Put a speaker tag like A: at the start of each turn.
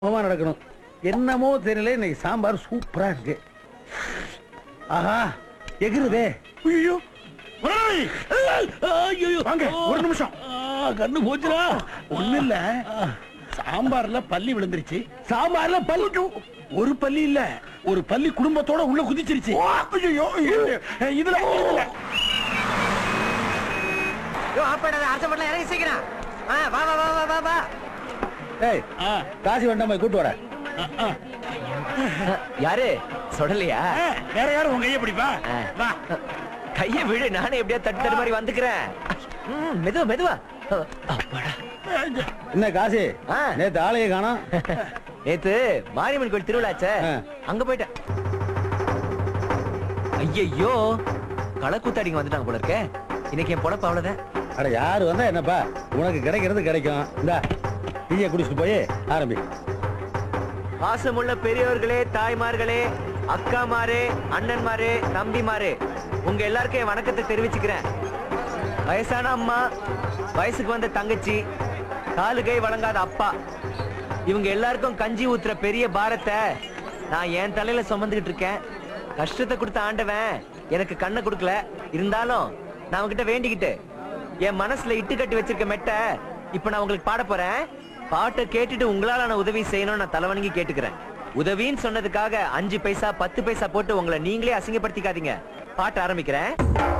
A: சுகமா நடக்கணும் என்னமோ தெரியல இன்னைக்கு சாம்பார் சூப்பரா இருக்கு ஆஹா எகிருதே
B: ஐயோ முதலாளி
A: ஐயோ
B: வாங்க ஒரு நிமிஷம்
A: கண்ணு போச்சுடா
B: ஒண்ணு இல்ல சாம்பார்ல பல்லி விழுந்துருச்சு
A: சாம்பார்ல பல்லு
B: ஒரு பல்லி இல்ல ஒரு பல்லி குடும்பத்தோட உள்ள குதிச்சிருச்சு ஐயோ இதுல இதுல.
C: யோ ஆப்படாத அரச பட்டல இறங்கி சீக்கிரம் ஆ வா வா வா வா வா வா
A: ஏய்
B: ஆ,
A: காசி வேண்டாம் போய் கூட்டு வர
B: ஆ, ஆ.
C: யாரு சொல்லலையா
B: ஆ, வேற யாரும் உங்க கைய பிடிப்பா
C: ஆ.
B: வா
C: கைய விடு நானே எப்படியா தட்டு தட்டு மாதிரி வந்துக்கிறேன் ம், மெதுவா மெதுவா அப்பாடா.
A: என்ன காசி
C: ஆ.
A: நேத்து ஆளைய காணோம்
C: நேத்து மாரியம்மன் கோயில் திருவிழாச்சே
A: ஆ.
C: அங்க போயிட்டேன் ஐயையோ களக்கூத்தாடிங்க வந்துட்டாங்க போல இருக்கே இன்னைக்கு என் பொழப்பு அவ்வளவுதான்
A: அட யாரு வந்தா என்னப்பா உனக்கு கிடைக்கிறது கிடைக்கும் இந்தா டீயை குடிச்சிட்டு போய் ஆரம்பி
C: பாசமுள்ள பெரியவர்களே தாய்மார்களே அக்காமாரே அண்ணன்மாரே தம்பிமாரே உங்க எல்லாருக்கும் என் வணக்கத்தை தெரிவிச்சுக்கிறேன் வயசான அம்மா வயசுக்கு வந்த தங்கச்சி காலு கை வழங்காத அப்பா இவங்க எல்லாருக்கும் கஞ்சி ஊத்துற பெரிய பாரத்தை நான் என் தலையில சுமந்துகிட்டு இருக்கேன் கஷ்டத்தை கொடுத்த ஆண்டவன் எனக்கு கண்ணை கொடுக்கல இருந்தாலும் நான் அவன்கிட்ட வேண்டிக்கிட்டு என் மனசுல இட்டு கட்டி வச்சிருக்க மெட்ட இப்ப நான் உங்களுக்கு பாட போறேன் பாட்டை கேட்டுட்டு உங்களால நான் உதவி செய்யணும்னு நான் தலைவணங்கி கேட்டுக்கிறேன் உதவின்னு சொன்னதுக்காக அஞ்சு பைசா பத்து பைசா போட்டு உங்களை நீங்களே அசிங்கப்படுத்திக்காதீங்க பாட்டு ஆரம்பிக்கிறேன்